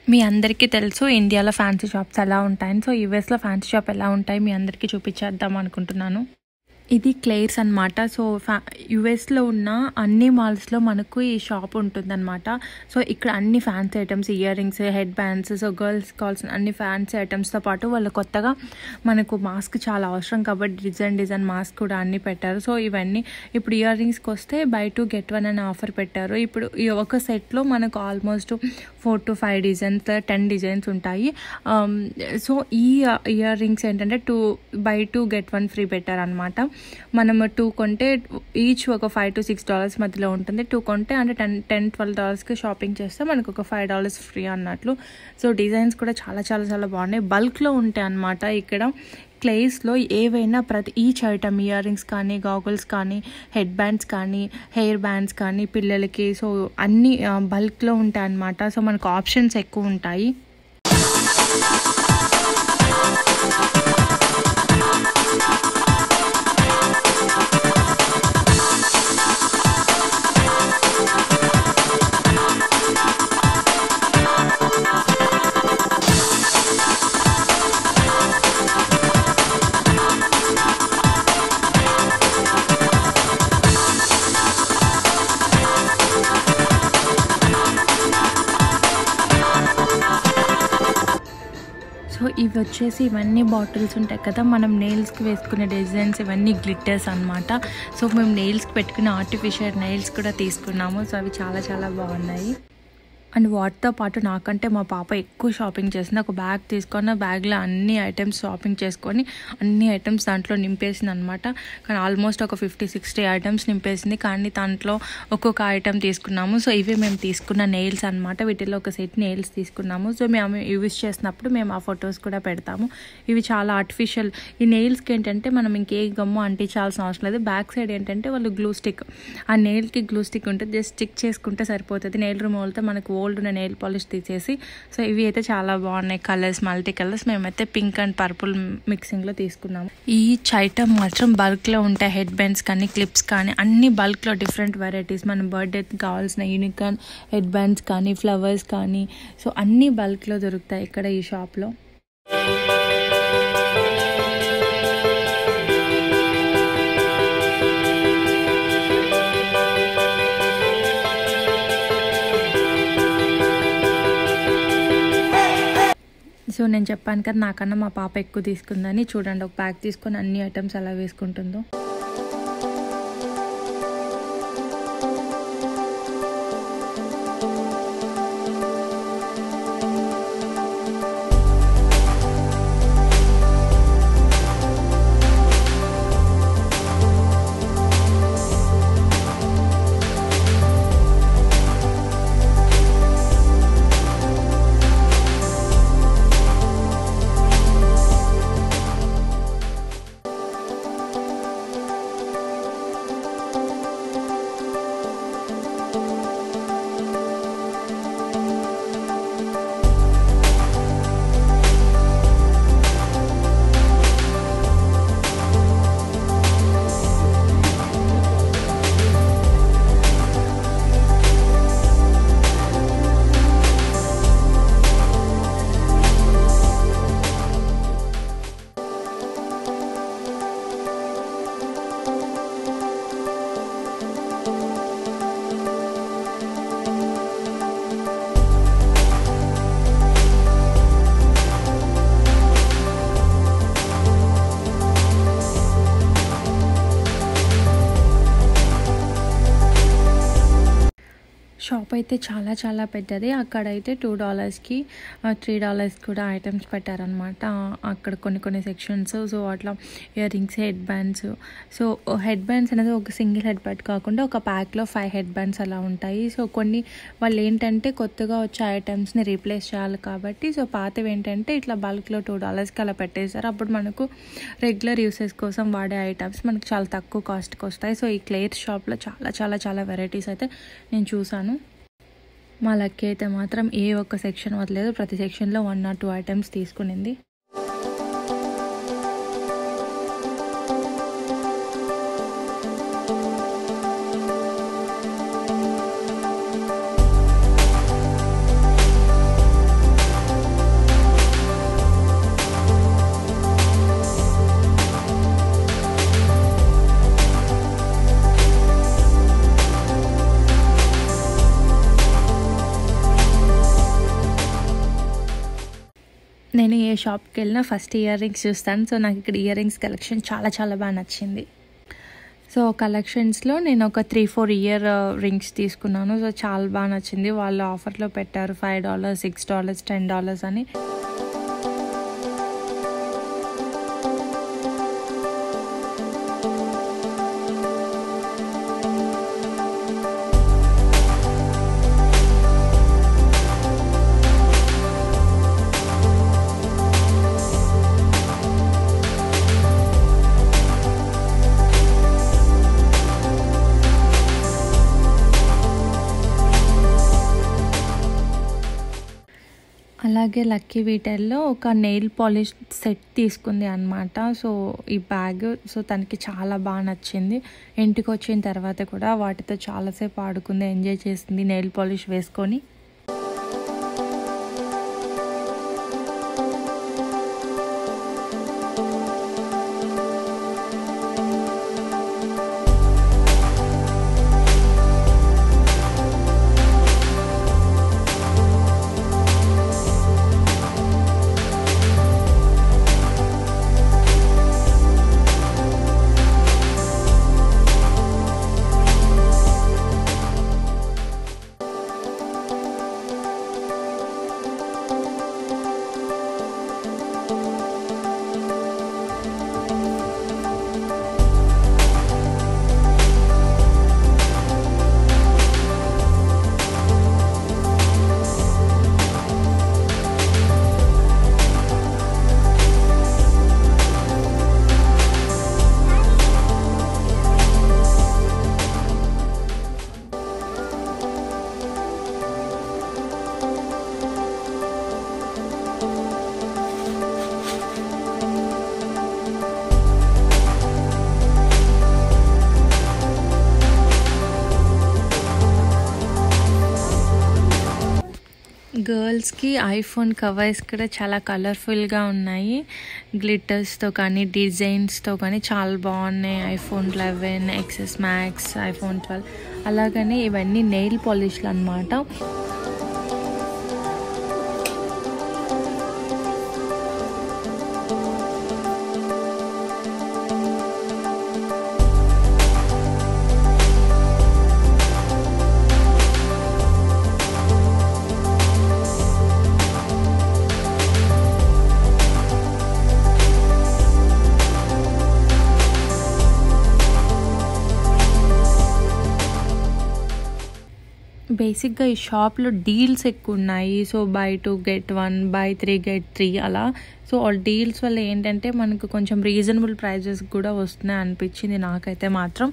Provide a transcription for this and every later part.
మీ అందరికీ తెలుసు ఇండియాలో ఫ్యాన్సీ షాప్స్ ఎలా ఉంటాయని సో యూఎస్లో ఫ్యాన్సీ షాప్ ఎలా ఉంటాయి మీ అందరికీ చూపించేద్దాం అనుకుంటున్నాను ఇది క్లేర్స్ అనమాట సో ఫ్యా యుఎస్లో ఉన్న అన్ని మాల్స్లో మనకు ఈ షాప్ ఉంటుందన్నమాట సో ఇక్కడ అన్ని fancy items earrings headbands so girls కావాల్సిన అన్ని ఫ్యాన్సీ ఐటమ్స్తో పాటు వాళ్ళు కొత్తగా మనకు మాస్క్ చాలా అవసరం కాబట్టి డిజైన్ డిజైన్ మాస్క్ కూడా అన్ని పెట్టారు సో ఇవన్నీ ఇప్పుడు ఇయర్ రింగ్స్కి వస్తే బై టూ గెట్ వన్ అనే ఆఫర్ పెట్టారు ఇప్పుడు ఈ ఒక సెట్లో మనకు almost four to five designs ten designs ఉంటాయి సో ఈ ఇయర్ రింగ్స్ ఏంటంటే two buy two get one free పెట్టారనమాట మనం టూ కొంటే ఈచ్ ఒక ఫైవ్ టు సిక్స్ డాలర్స్ మధ్యలో ఉంటుంది టూ కొంటే అంటే టెన్ టెన్ ట్వెల్వ్ డాలర్స్కి షాపింగ్ చేస్తే మనకు ఒక ఫైవ్ డాలర్స్ ఫ్రీ అన్నట్లు సో డిజైన్స్ కూడా చాలా చాలా చాలా బాగున్నాయి బల్క్లో ఉంటాయి అన్నమాట ఇక్కడ క్లేస్లో ఏవైనా ప్రతి ఈచ్ ఐటమ్ ఇయర్ రింగ్స్ కానీ గాగుల్స్ కానీ హెడ్ బ్యాండ్స్ కానీ హెయిర్ బ్యాండ్స్ కానీ పిల్లలకి సో అన్నీ బల్క్లో ఉంటాయి అన్నమాట సో మనకు ఆప్షన్స్ ఎక్కువ ఉంటాయి సో ఇవి వచ్చేసి ఇవన్నీ బాటిల్స్ ఉంటాయి కదా మనం నెయిల్స్కి వేసుకునే డిజైన్స్ ఇవన్నీ గ్లిట్టర్స్ అనమాట సో మేము నెయిల్స్కి పెట్టుకునే ఆర్టిఫిషియల్ నెయిల్స్ కూడా తీసుకున్నాము సో అవి చాలా చాలా బాగున్నాయి అండ్ వాటితో పాటు నాకంటే మా పాప ఎక్కువ షాపింగ్ చేసింది ఒక బ్యాగ్ తీసుకొని ఆ బ్యాగ్లో అన్ని ఐటమ్స్ షాపింగ్ చేసుకొని అన్ని ఐటమ్స్ దాంట్లో నింపేసింది అనమాట కానీ ఆల్మోస్ట్ ఒక ఫిఫ్టీ సిక్స్టీ ఐటమ్స్ నింపేసింది కానీ దాంట్లో ఒక్కొక్క ఐటమ్ తీసుకున్నాము సో ఇవి మేము తీసుకున్న నెయిల్స్ అనమాట వీటిలో ఒక సెట్ నెయిల్స్ తీసుకున్నాము సో మేము యూజ్ చేసినప్పుడు మేము ఆ ఫొటోస్ కూడా పెడతాము ఇవి చాలా ఆర్టిఫిషియల్ ఈ నెయిల్స్కి ఏంటంటే మనం ఇంకే గమ్ము అంటించాల్సిన అవసరం లేదు బ్యాక్ సైడ్ ఏంటంటే వాళ్ళు గ్లూ స్టిక్ ఆ నెయిల్కి గ్లూ స్టిక్ ఉంటుంది జస్ట్ స్టిక్ చేసుకుంటే సరిపోతుంది నెయిల్ రిమూవల్తో మనకు ఓల్డ్ ఉన్న నెయిల్ పాలిష్ తీసేసి సో ఇవి అయితే చాలా బాగున్నాయి కలర్స్ మల్టీ కలర్స్ మేమైతే పింక్ అండ్ పర్పుల్ మిక్సింగ్లో తీసుకున్నాము ఈ ఐటమ్ మాత్రం బల్క్లో ఉంటాయి హెడ్ బ్యాండ్స్ కానీ క్లిప్స్ కానీ అన్ని బల్క్లో డిఫరెంట్ వెరైటీస్ మన బర్త్డేకి కావాల్సిన యూనికాన్ హెడ్ బ్యాండ్స్ కానీ ఫ్లవర్స్ కానీ సో అన్ని బల్క్లో దొరుకుతాయి ఇక్కడ ఈ షాప్లో సో నేను చెప్పాను కదా నాకన్నా మా పాప ఎక్కువ తీసుకుందని చూడండి ఒక ప్యాక్ తీసుకొని అన్ని ఐటమ్స్ ఎలా వేసుకుంటుందో షాప్ అయితే చాలా చాలా పెద్దది అక్కడైతే టూ డాలర్స్కి త్రీ డాలర్స్ కూడా ఐటమ్స్ పెట్టారనమాట అక్కడ కొన్ని కొన్ని సెక్షన్స్ సో అట్లా earrings headbands so headbands అనేది ఒక సింగిల్ హెడ్ బ్యాండ్ కాకుండా ఒక ప్యాక్లో ఫైవ్ హెడ్ బ్యాండ్స్ అలా ఉంటాయి సో కొన్ని వాళ్ళు ఏంటంటే కొత్తగా వచ్చే ఐటమ్స్ని రీప్లేస్ చేయాలి కాబట్టి సో పాతవి ఏంటంటే ఇట్లా బల్క్లో టూ డాలర్స్కి అలా పెట్టేశారు అప్పుడు మనకు రెగ్యులర్ యూసెస్ కోసం వాడే ఐటమ్స్ మనకు చాలా తక్కువ కాస్ట్కి వస్తాయి సో ఈ క్లేత్ షాప్లో చాలా చాలా చాలా వెరైటీస్ అయితే నేను చూసాను మా లక్కీ అయితే మాత్రం ఏ ఒక్క సెక్షన్ వదలేదు ప్రతి సెక్షన్లో వన్ ఆర్ టూ ఐటమ్స్ తీసుకునింది నేను ఏ షాప్కి వెళ్ళినా ఫస్ట్ ఇయర్ రింగ్స్ చూస్తాను సో నాకు ఇక్కడ ఇయర్ రింగ్స్ కలెక్షన్ చాలా చాలా బాగా నచ్చింది సో కలెక్షన్స్లో నేను ఒక త్రీ ఫోర్ ఇయర్ రింగ్స్ తీసుకున్నాను సో చాలా బాగా నచ్చింది వాళ్ళు ఆఫర్లో పెట్టారు five dollars six dollars ten dollars అని అలాగే లక్కీ వీటర్లో ఒక నెయిల్ పాలిష్ సెట్ తీసుకుంది అనమాట సో ఈ బ్యాగ్ సో తనకి చాలా బాగా నచ్చింది ఇంటికి వచ్చిన తర్వాత కూడా వాటితో చాలాసేపు ఆడుకుంది ఎంజాయ్ చేసింది నెయిల్ పాలిష్ వేసుకొని గర్ల్స్కి ఐఫోన్ కవర్స్ కూడా చాలా కలర్ఫుల్గా ఉన్నాయి గ్లిటర్స్తో కానీ డిజైన్స్తో కానీ చాలా బాగున్నాయి iPhone eleven XS Max iPhone twelve అలాగనే ఇవన్నీ నెయిల్ పాలిష్లు అనమాట బేసిక్గా ఈ షాప్లో డీల్స్ ఎక్కువ ఉన్నాయి so buy two get one buy three get three అలా సో ఆ డీల్స్ వల్ల ఏంటంటే మనకు కొంచెం రీజనబుల్ ప్రైజెస్ కూడా వస్తున్నాయి అనిపించింది నాకైతే మాత్రం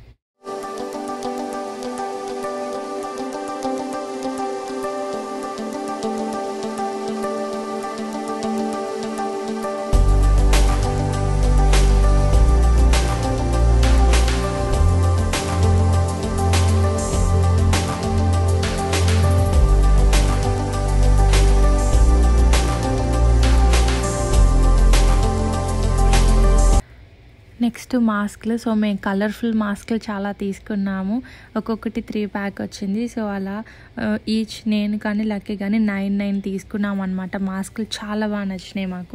నెక్స్ట్ మాస్క్లు సో మేము కలర్ఫుల్ మాస్క్లు చాలా తీసుకున్నాము ఒక్కొక్కటి త్రీ ప్యాక్ వచ్చింది సో అలా ఈచ్ నేను కానీ లక్కీ కానీ నైన్ నైన్ తీసుకున్నాం అనమాట మాస్క్లు చాలా బాగా నచ్చినాయి మాకు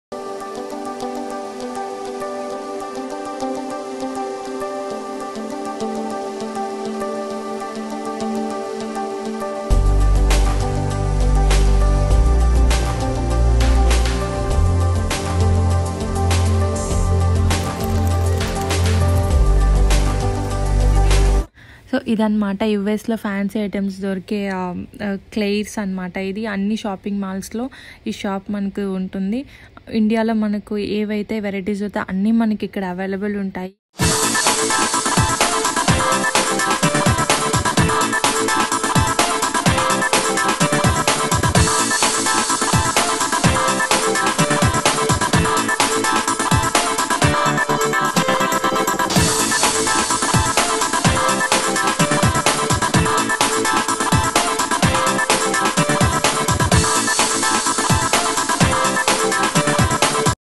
సో ఇదన్నమాట యుఎస్లో ఫ్యాన్సీ ఐటమ్స్ దొరికే క్లెయిర్స్ అనమాట ఇది అన్ని షాపింగ్ మాల్స్లో ఈ షాప్ మనకు ఉంటుంది ఇండియాలో మనకు ఏవైతే వెరైటీస్ అవుతాయో అన్నీ మనకి ఇక్కడ అవైలబుల్ ఉంటాయి